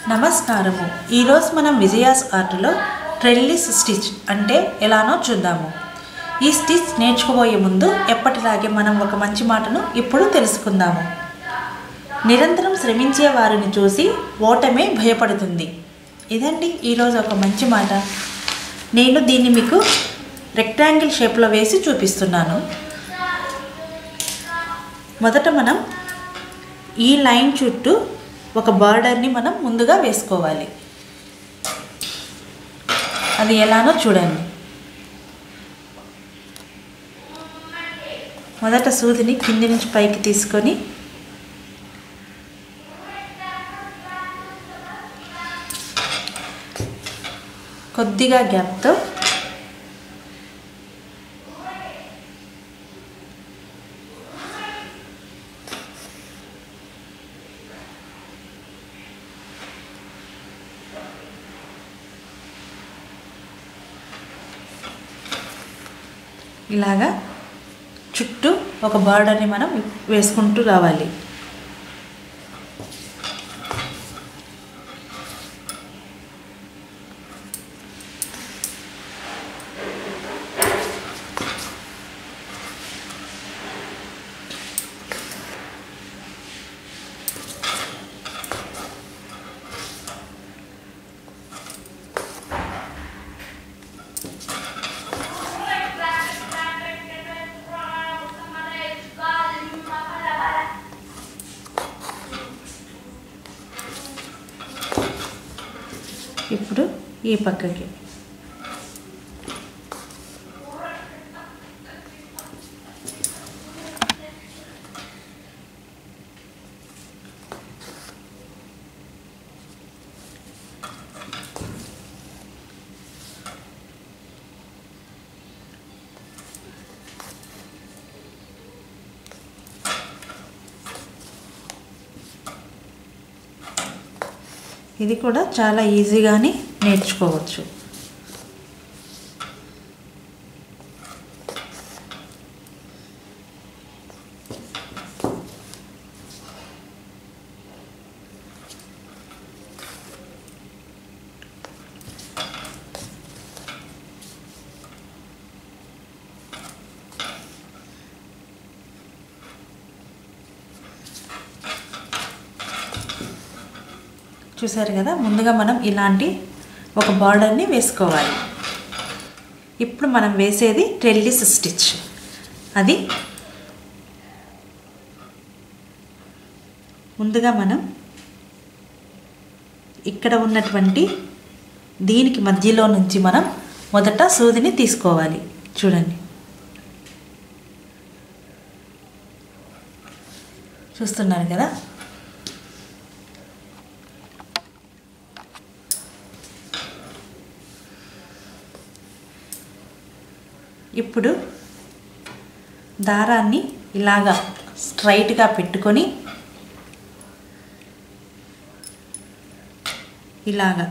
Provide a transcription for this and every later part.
నమస్కారము ఈరోజు మనం విజయాస్ ఆర్ట్లో ట్రెల్లిస్ స్టిచ్ అంటే ఎలానో చూద్దాము ఈ స్టిచ్ నేర్చుకోబోయే ముందు ఎప్పటిలాగే మనం ఒక మంచి మాటను ఇప్పుడు తెలుసుకుందాము నిరంతరం శ్రమించే వారిని చూసి ఓటమే భయపడుతుంది ఇదండి ఈరోజు ఒక మంచి మాట నేను దీన్ని మీకు రెక్టాంగిల్ షేప్లో వేసి చూపిస్తున్నాను మొదట మనం ఈ లైన్ చుట్టూ ఒక బార్డర్ని మనం ముందుగా వేసుకోవాలి అది ఎలానో చూడండి మొదట సూదిని కింది నుంచి పైకి తీసుకొని కొద్దిగా గ్యాప్తో ఇలాగా చుట్టూ ఒక బార్డర్ని మనం వేసుకుంటూ రావాలి ఇప్పుడు ఈ పక్కకి ఇది కూడా చాలా ఈజీగానే నేర్చుకోవచ్చు చూసారు కదా ముందుగా మనం ఇలాంటి ఒక బార్డర్ని వేసుకోవాలి ఇప్పుడు మనం వేసేది ట్రెల్లిస్ స్టిచ్ అది ముందుగా మనం ఇక్కడ ఉన్నటువంటి దీనికి మధ్యలో నుంచి మనం మొదట సూదిని తీసుకోవాలి చూడండి చూస్తున్నారు కదా ఇప్పుడు దారాన్ని ఇలాగా స్ట్రైట్గా పెట్టుకొని ఇలాగా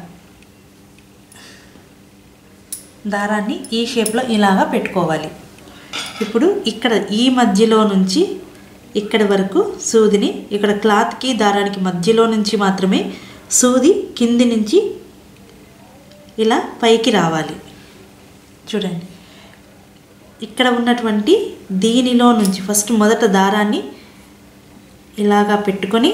దారాన్ని ఈ షేప్లో ఇలాగా పెట్టుకోవాలి ఇప్పుడు ఇక్కడ ఈ మధ్యలో నుంచి ఇక్కడి వరకు సూదిని ఇక్కడ క్లాత్కి దారానికి మధ్యలో నుంచి మాత్రమే సూది కింది నుంచి ఇలా పైకి రావాలి చూడండి ఇక్కడ ఉన్నటువంటి దీనిలో నుంచి ఫస్ట్ మొదట దారాన్ని ఇలాగా పెట్టుకొని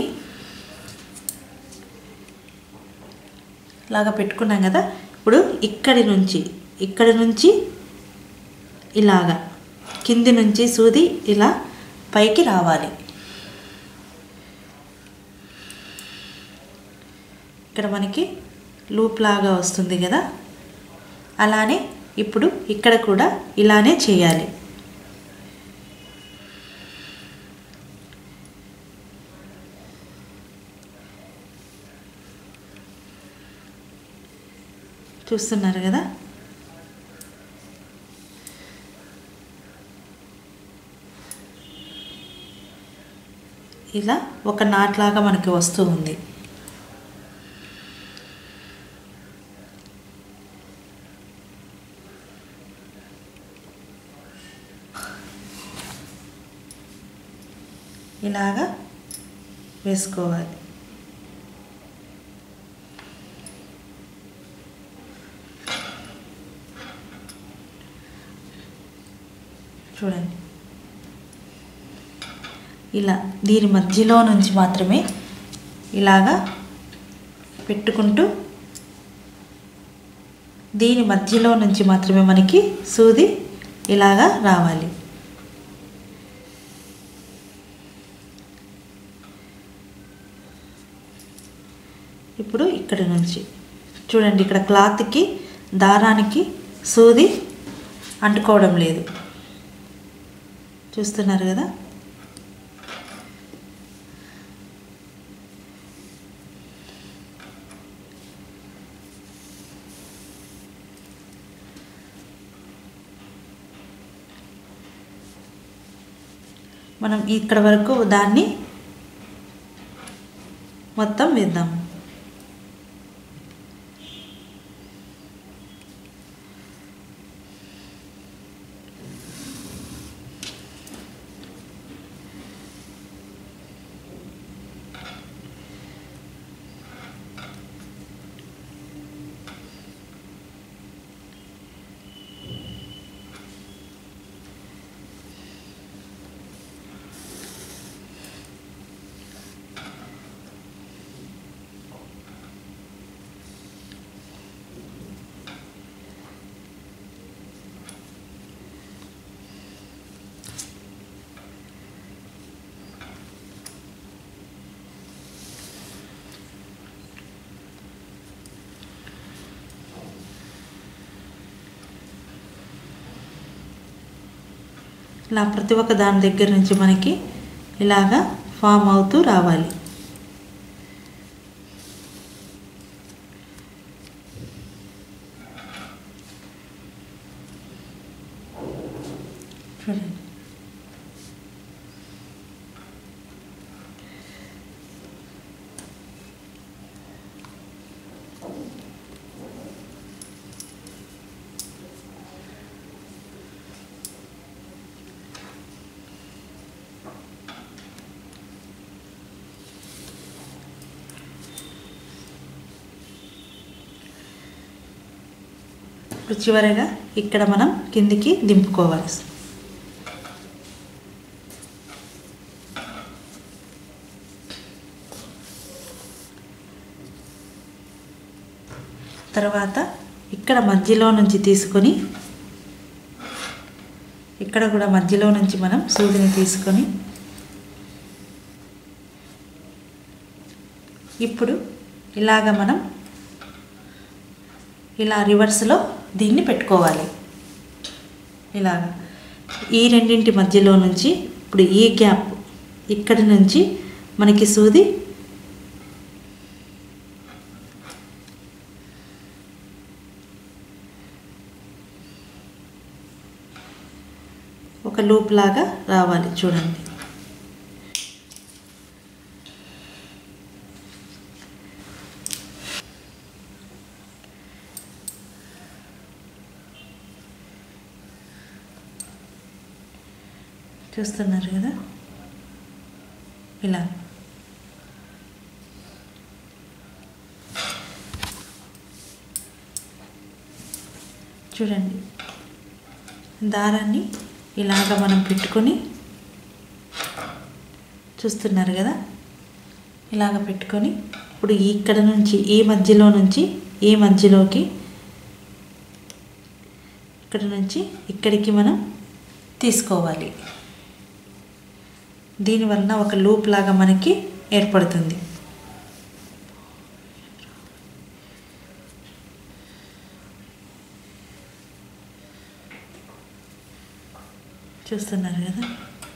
ఇలాగా పెట్టుకున్నాం కదా ఇప్పుడు ఇక్కడి నుంచి ఇక్కడి నుంచి ఇలాగా కింది నుంచి సూది ఇలా పైకి రావాలి ఇక్కడ మనకి లూప్ లాగా వస్తుంది కదా అలానే ఇప్పుడు ఇక్కడ కూడా ఇలానే చేయాలి చూస్తున్నారు కదా ఇలా ఒక నాట్లాగా మనకి వస్తూ ఉంది ఇలాగా వేసుకోవాలి చూడండి ఇలా దీని మధ్యలో నుంచి మాత్రమే ఇలాగా పెట్టుకుంటూ దీని మధ్యలో నుంచి మాత్రమే మనకి సూది ఇలాగా రావాలి ఇప్పుడు ఇక్కడ నుంచి చూడండి ఇక్కడ క్లాత్కి దారానికి సూది అంటుకోవడం లేదు చూస్తున్నారు కదా మనం ఇక్కడ వరకు దాన్ని మొత్తం వేద్దాం ఇలా ప్రతి ఒక్క దాని దగ్గర నుంచి మనకి ఇలాగా ఫామ్ అవుతూ రావాలి చూడండి ఇప్పుడు చివరగా ఇక్కడ మనం కిందికి దింపుకోవాలి తర్వాత ఇక్కడ మధ్యలో నుంచి తీసుకొని ఇక్కడ కూడా మధ్యలో నుంచి మనం సూదిని తీసుకొని ఇప్పుడు ఇలాగ మనం ఇలా రివర్స్లో దీన్ని పెట్టుకోవాలి ఇలాగ ఈ రెండింటి మధ్యలో నుంచి ఇప్పుడు ఈ గ్యాప్ ఇక్కడి నుంచి మనకి సూది ఒక లూప్ లాగా రావాలి చూడండి చూస్తున్నారు కదా ఇలా చూడండి దారాన్ని ఇలాగ మనం పెట్టుకొని చూస్తున్నారు కదా ఇలాగ పెట్టుకొని ఇప్పుడు ఇక్కడ నుంచి ఈ మధ్యలో నుంచి ఈ మధ్యలోకి ఇక్కడ నుంచి ఇక్కడికి మనం తీసుకోవాలి దీనివలన ఒక లూప్ లాగా మనకి ఏర్పడుతుంది చూస్తున్నారు కదా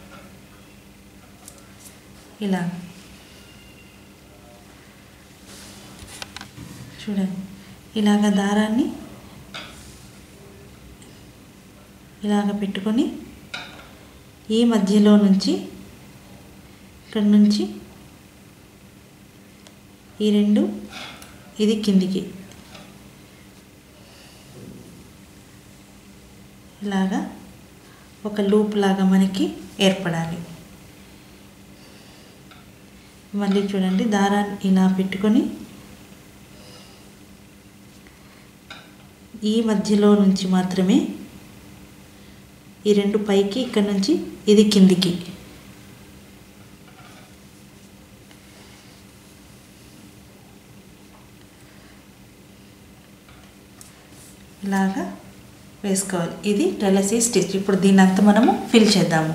ఇలా చూడండి ఇలాగ దారాన్ని ఇలాగ పెట్టుకొని ఈ మధ్యలో నుంచి ఇక్కడ నుంచి ఈ రెండు ఇది కిందికి ఇలాగా ఒక లూప్ లాగా మనకి ఏర్పడాలి మళ్ళీ చూడండి దారాన్ని ఇలా పెట్టుకొని ఈ మధ్యలో నుంచి మాత్రమే ఈ రెండు పైకి ఇక్కడ నుంచి ఇది కిందికి ఇలాగా వేసుకోవాలి ఇది టెలసీ స్టిచ్ ఇప్పుడు దీన్ని అంతా మనము ఫిల్ చేద్దాము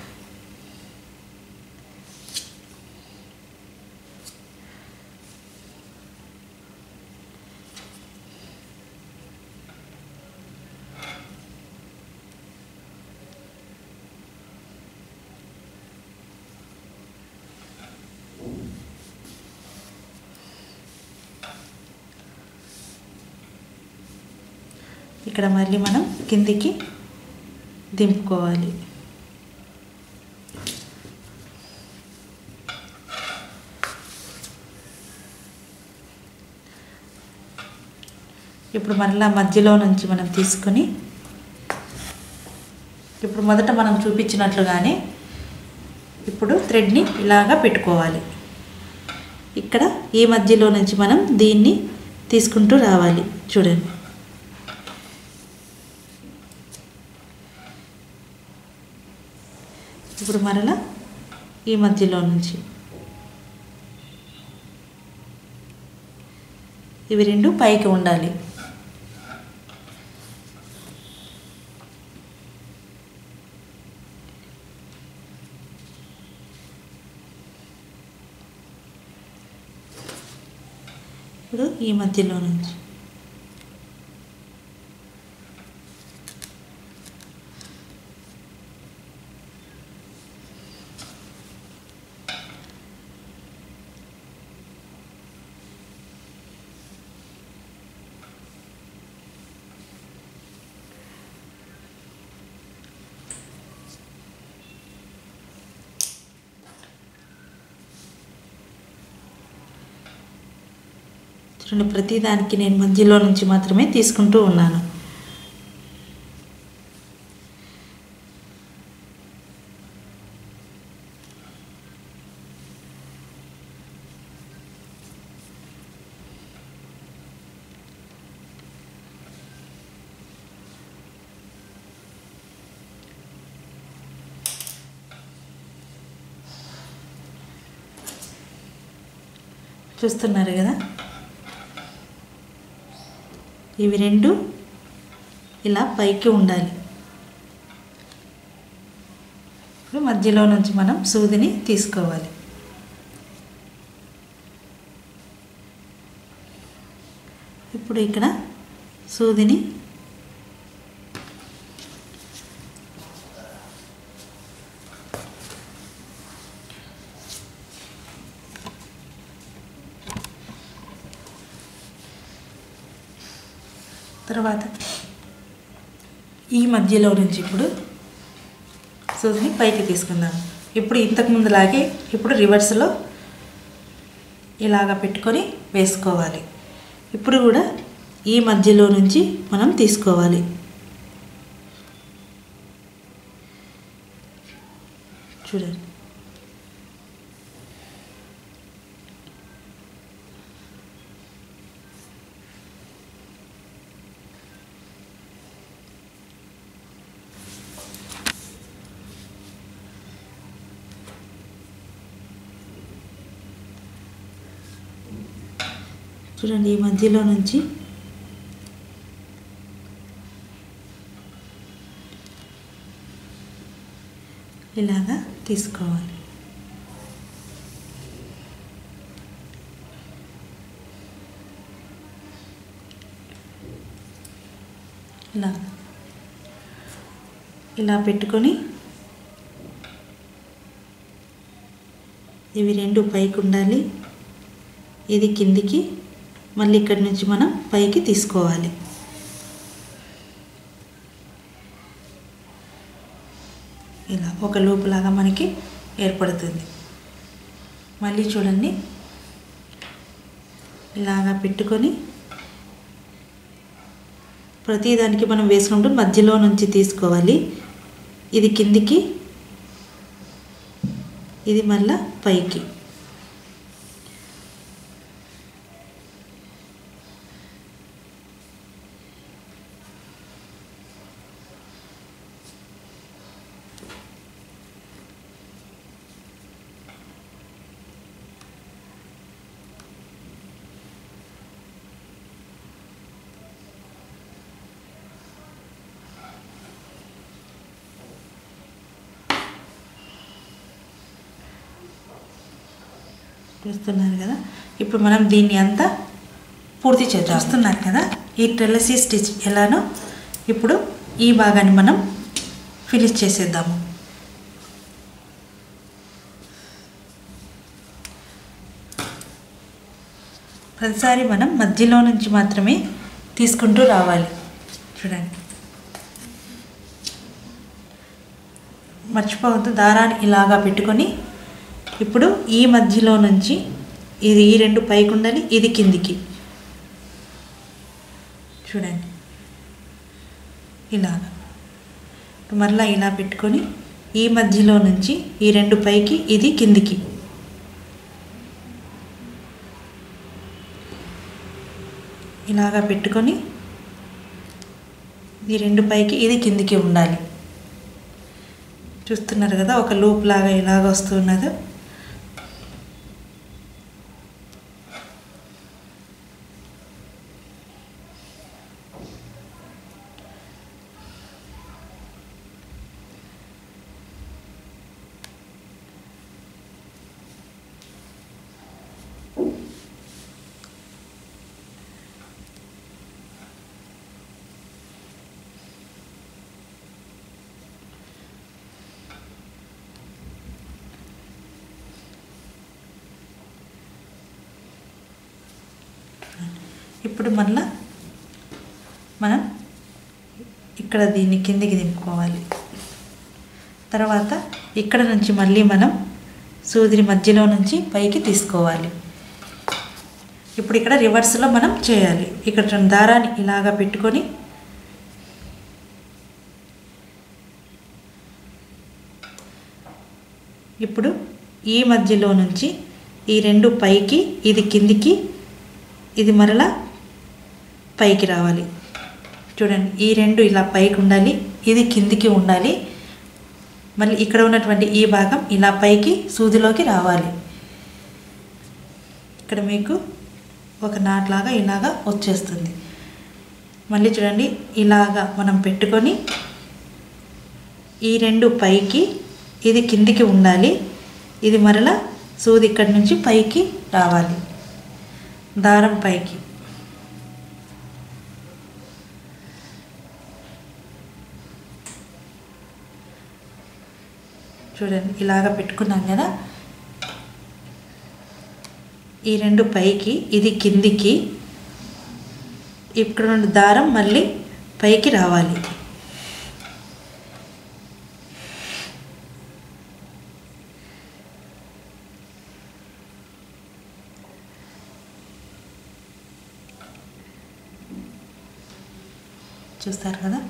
ఇక్కడ మళ్ళీ మనం కిందికి దింపుకోవాలి ఇప్పుడు మళ్ళా మధ్యలో నుంచి మనం తీసుకొని ఇప్పుడు మొదట మనం చూపించినట్లుగానే ఇప్పుడు థ్రెడ్ని ఇలాగా పెట్టుకోవాలి ఇక్కడ ఈ మధ్యలో నుంచి మనం దీన్ని తీసుకుంటూ రావాలి చూడండి ఇప్పుడు మరలా ఈ మధ్యలో నుంచి ఇవి రెండు పైకి ఉండాలి ఇప్పుడు ఈ మధ్యలో నుంచి చూడండి ప్రతిదానికి నేను మధ్యలో నుంచి మాత్రమే తీసుకుంటూ ఉన్నాను చూస్తున్నారు కదా ఇవి రెండు ఇలా పైకి ఉండాలి ఇప్పుడు మధ్యలో నుంచి మనం సూదిని తీసుకోవాలి ఇప్పుడు ఇక్కడ సూదిని తర్వాత ఈ మధ్యలో నుంచి ఇప్పుడు సూదిని పైకి తీసుకుందాం ఇప్పుడు ఇంతకు ముందులాగే ఇప్పుడు రివర్స్లో ఇలాగ పెట్టుకొని వేసుకోవాలి ఇప్పుడు కూడా ఈ మధ్యలో నుంచి మనం తీసుకోవాలి చూడండి చూడండి ఈ మధ్యలో నుంచి ఇలాగా తీసుకోవాలి ఇలా ఇలా పెట్టుకొని ఇవి రెండు పైకి ఉండాలి ఇది కిందికి మళ్ళీ ఇక్కడి నుంచి మనం పైకి తీసుకోవాలి ఇలా ఒక లూపులాగా మనకి ఏర్పడుతుంది మళ్ళీ చూడండి ఇలాగా పెట్టుకొని ప్రతిదానికి మనం వేసుకుంటూ మధ్యలో నుంచి తీసుకోవాలి ఇది కిందికి ఇది మళ్ళా పైకి చూస్తున్నారు కదా ఇప్పుడు మనం దీన్ని అంతా పూర్తి చేద్దాం చూస్తున్నారు కదా ఈ ట్రెలసీ స్టిచ్ ఎలానో ఇప్పుడు ఈ భాగాన్ని మనం ఫినిష్ చేసేద్దాము ప్రతిసారి మనం మధ్యలో నుంచి మాత్రమే తీసుకుంటూ రావాలి చూడండి మర్చిపోవద్దు దారాన్ని ఇలాగా పెట్టుకొని ఇప్పుడు ఈ మధ్యలో నుంచి ఇది ఈ రెండు పైకి ఉండాలి ఇది కిందికి చూడండి ఇలాగా మరలా ఇలా పెట్టుకొని ఈ మధ్యలో నుంచి ఈ రెండు పైకి ఇది కిందికి ఇలాగా పెట్టుకొని ఈ రెండు పైకి ఇది కిందికి ఉండాలి చూస్తున్నారు కదా ఒక లూప్ లాగా ఇలాగ వస్తున్నదో ఇప్పుడు మళ్ళా మనం ఇక్కడ దీన్ని కిందికి దింపుకోవాలి తర్వాత ఇక్కడ నుంచి మళ్ళీ మనం సూదిని మధ్యలో నుంచి పైకి తీసుకోవాలి ఇప్పుడు ఇక్కడ రివర్స్లో మనం చేయాలి ఇక్కడ రెండు దారాన్ని ఇలాగా పెట్టుకొని ఇప్పుడు ఈ మధ్యలో నుంచి ఈ రెండు పైకి ఇది కిందికి ఇది మరలా పైకి రావాలి చూడండి ఈ రెండు ఇలా పైకి ఉండాలి ఇది కిందికి ఉండాలి మళ్ళీ ఇక్కడ ఉన్నటువంటి ఈ భాగం ఇలా పైకి సూదిలోకి రావాలి ఇక్కడ మీకు ఒక నాట్లాగా ఇలాగా వచ్చేస్తుంది మళ్ళీ చూడండి ఇలాగా మనం పెట్టుకొని ఈ రెండు పైకి ఇది కిందికి ఉండాలి ఇది మరలా సూది ఇక్కడి నుంచి పైకి రావాలి దారం పైకి చూడండి ఇలాగ పెట్టుకున్నాం కదా ఈ రెండు పైకి ఇది కిందికి ఇక్కడ నుండి దారం మళ్ళీ పైకి రావాలి చూస్తారు కదా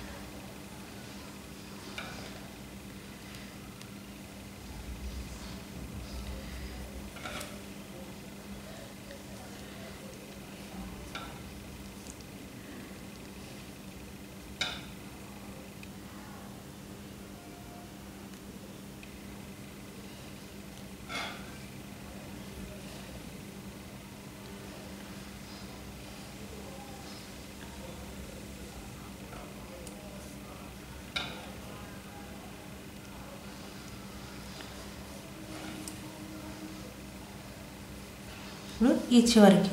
ఇప్పుడు ఈ చివరికి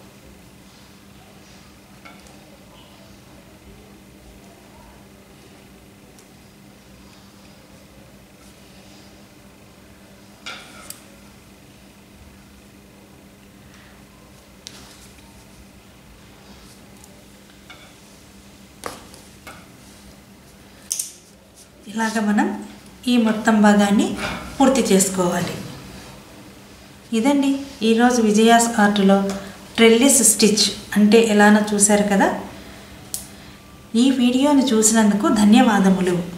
ఇలాగ మనం ఈ మొత్తం భాగాన్ని పూర్తి చేసుకోవాలి ఇదండి ఈరోజు విజయాస్ ఆర్ట్లో ట్రెల్లిస్ స్టిచ్ అంటే ఎలానో చూశారు కదా ఈ వీడియోని చూసినందుకు ధన్యవాదములు